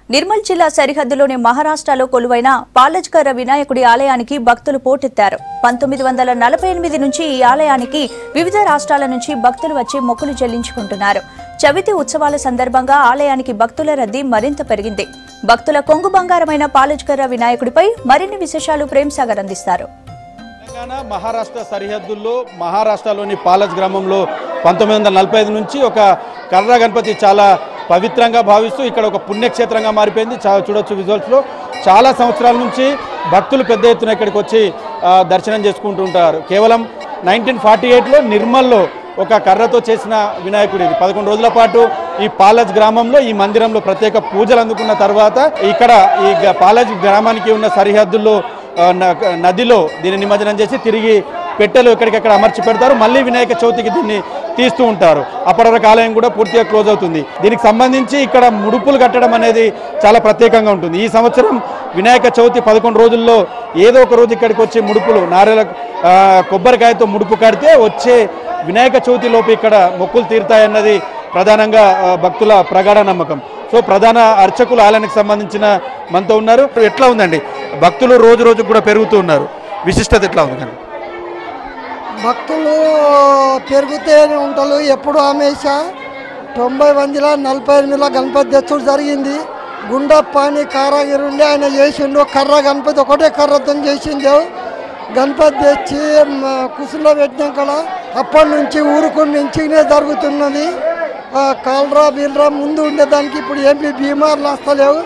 నిర్మల్ జిల్లా సరిహద్దులోని మహారాష్ట్రలో కొలువైన పాలజ్కర వినాయకుడి ఆలయానికి భక్తులు పోటెత్తారు పంతొమ్మిది వందల నలభై ఎనిమిది నుంచి ఈ ఆలయానికి వివిధ రాష్ట్రాల నుంచి భక్తులు వచ్చి మొక్కులు చెల్లించుకుంటున్నారు చవితి ఉత్సవాల సందర్భంగా ఆలయానికి భక్తుల రద్దీ మరింత పెరిగింది భక్తుల కొంగు బంగారమైన పాలజ్కర వినాయకుడిపై మరిన్ని విశేషాలు ప్రేమ్ సాగర్ అందిస్తారు తెలంగాణ మహారాష్ట్ర సరిహద్దుల్లో మహారాష్ట్రలోని పాలజ్ గ్రామంలో పంతొమ్మిది వందల నలభై ఐదు నుంచి ఒక కర్ర గణపతి చాలా పవిత్రంగా భావిస్తూ ఇక్కడ ఒక పుణ్యక్షేత్రంగా మారిపోయింది చా చూడొచ్చు విజువల్స్లో చాలా సంవత్సరాల నుంచి భక్తులు పెద్ద ఎత్తున ఇక్కడికి వచ్చి ఆ, దర్శనం చేసుకుంటూ ఉంటారు కేవలం నైన్టీన్ ఫార్టీ ఎయిట్లో నిర్మల్లో ఒక కర్రతో చేసిన వినాయకుడు ఇది పదకొండు రోజుల పాటు ఈ పాలజ్ గ్రామంలో ఈ మందిరంలో ప్రత్యేక పూజలు అందుకున్న తర్వాత ఇక్కడ ఈ గ- పాలజ్ గ్రామానికి ఉన్న సరిహద్దుల్లో ఆ, న- నదిలో దీన్ని నిమజ్జనం చేసి తిరిగి పెట్టెలు ఎక్కడికక్కడ అమర్చి పెడతారు మళ్ళీ వినాయక చవితికి దీన్ని తీస్తూ ఉంటారు అప్పటి వరకు ఆలయం కూడా పూర్తిగా క్లోజ్ అవుతుంది దీనికి సంబంధించి ఇక్కడ ముడుపులు కట్టడం అనేది చాలా ప్రత్యేకంగా ఉంటుంది ఈ సంవత్సరం వినాయక చవితి పదకొండు రోజుల్లో ఏదో ఒక రోజు ఇక్కడికి వచ్చి ముడుపులు నారెల ఆ, కొబ్బరికాయతో ముడుపు కడితే వచ్చే వినాయక చవితి లోపు ఇక్కడ మొక్కులు తీరుతాయన్నది ప్రధానంగా ఆ, భక్తుల ప్రగాఢ నమ్మకం సో ప్రధాన అర్చకులు ఆలయానికి సంబంధించిన మనతో ఉన్నారు ఎట్లా ఉందండి భక్తులు రోజు రోజు కూడా పెరుగుతూ ఉన్నారు విశిష్టత ఎట్లా ఉంది కానీ భక్తులు పెరుగుతూనే ఉంటారు ఎప్పుడు ఆమెష తొంభై మందిలో నలభై ఎనిమిదిలో గణపతి తెచ్చుడు జరిగింది గుండప్ప అని కారాగిరి ఉండి ఆయన చేసిండు కర్ర గణపతి ఒకటే కర్రతో చేసిండు గణపతి తెచ్చి కుసులో పెట్టినాం కదా అప్పటి నుంచి ఊరుకు నుంచినే జరుగుతున్నది ఆ, కాలరా బీలరా ముందు ఉండేదానికి ఇప్పుడు ఏమి బీమార్లు వస్తలేవు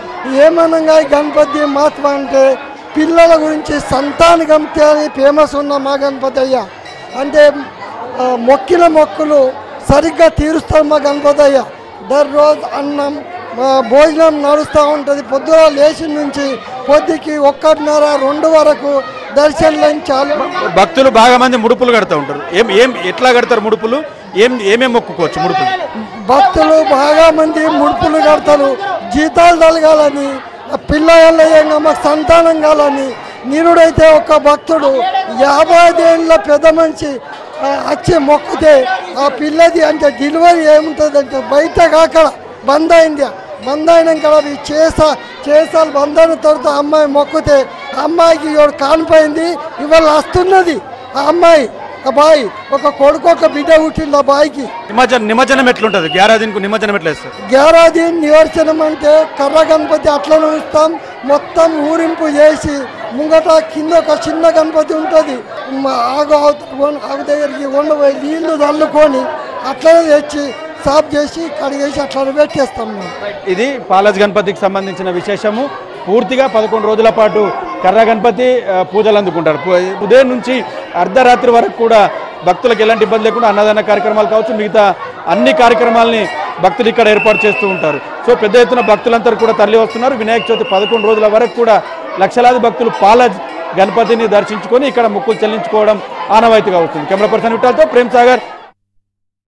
ఏమనగా ఈ గణపతి మహత్వం అంటే పిల్లల గురించి సంతాన గంపతి అని ఫేమస్ ఉన్న మా గణపతి అయ్య అంటే ఆ, మొక్కిన మొక్కులు సరిగ్గా తీరుస్తారు మా గణపతి అయ్య దర్రోజు అన్నం ఆ, భోజనం నడుస్తూ ఉంటుంది పొద్దున లేచి నుంచి పొద్దుకి ఒక్కటిన్నర రెండు వరకు దర్శనం చాలు భక్తులు బాగా మంది ముడుపులు కడుతూ ఉంటారు ఏం ఏం ఎట్లా కడతారు ముడుపులు ఏం ఏమేం మొక్కుకోవచ్చు ముడుపులు భక్తులు బాగా మంది ముడుపులు కడతారు జీతాలు తలగాలని ఆ పిల్లల మాకు సంతానం కాలని నిరుడైతే ఒక భక్తుడు యాభై ఏళ్ళ పెద్ద మనిషి ఆ, వచ్చి మొక్కితే ఆ పిల్లది అంటే డెలివరీ ఏముంటుంది అంటే బయట కాక బంద్ అయింది బంద్ అయినాక అవి చేసా చేసాలు బంద్ అయిన తర్వాత అమ్మాయి మొక్కితే అమ్మాయికి ఇవాడు కానిపోయింది ఇవాళ వస్తున్నది ఆ అమ్మాయి ఆ బాయ్ ఒక కొడుకు ఒక బిడ్డ పుట్టింది ఆ బాయికి నిమజ్జనం నిమజ్జనం ఎట్లుంటుంది గ్యారాదీనికి నిమజ్జనం ఎట్లా వేస్తారు గ్యారాది నివర్చనం అంటే కర్ర గణపతి అట్లా ఉంచుతాం మొత్తం ఊరింపు చేసి ముంగట కింద ఒక చిన్న గణపతి ఉంటుంది మ- ఆగు అవతల కొన్- ఆగు దగ్గరికి ఉండబోయి నీళ్లు చల్లుకొని అట్లనే తెచ్చి సాఫ్ చేసి కడిగేసి అట్లా పెట్టేస్తాం మేము ఇది పాలజ్ గణపతికి సంబంధించిన విశేషము పూర్తిగా పదకొండు రోజుల పాటు కర్ర గణపతి ఆ, పూజలు అందుకుంటారు పు- ఉదయం నుంచి అర్ధరాత్రి వరకు కూడా భక్తులకు ఎలాంటి ఇబ్బంది లేకుండా అన్నదాన కార్యక్రమాలు కావచ్చు మిగతా అన్ని కార్యక్రమాలని భక్తులు ఇక్కడ ఏర్పాటు చేస్తూ ఉంటారు సో పెద్ద ఎత్తున భక్తులందరూ కూడా తరలి వస్తున్నారు వినాయక చవితి పదకొండు రోజుల వరకు కూడా లక్షలాది భక్తులు పాలజ్ గణపతిని దర్శించుకొని ఇక్కడ మొక్కులు చెల్లించుకోవడం ఆనవాయితీగా వస్తుంది కెమెరా పర్సన్ విట్టాలతో ప్రేమ్ సాగర్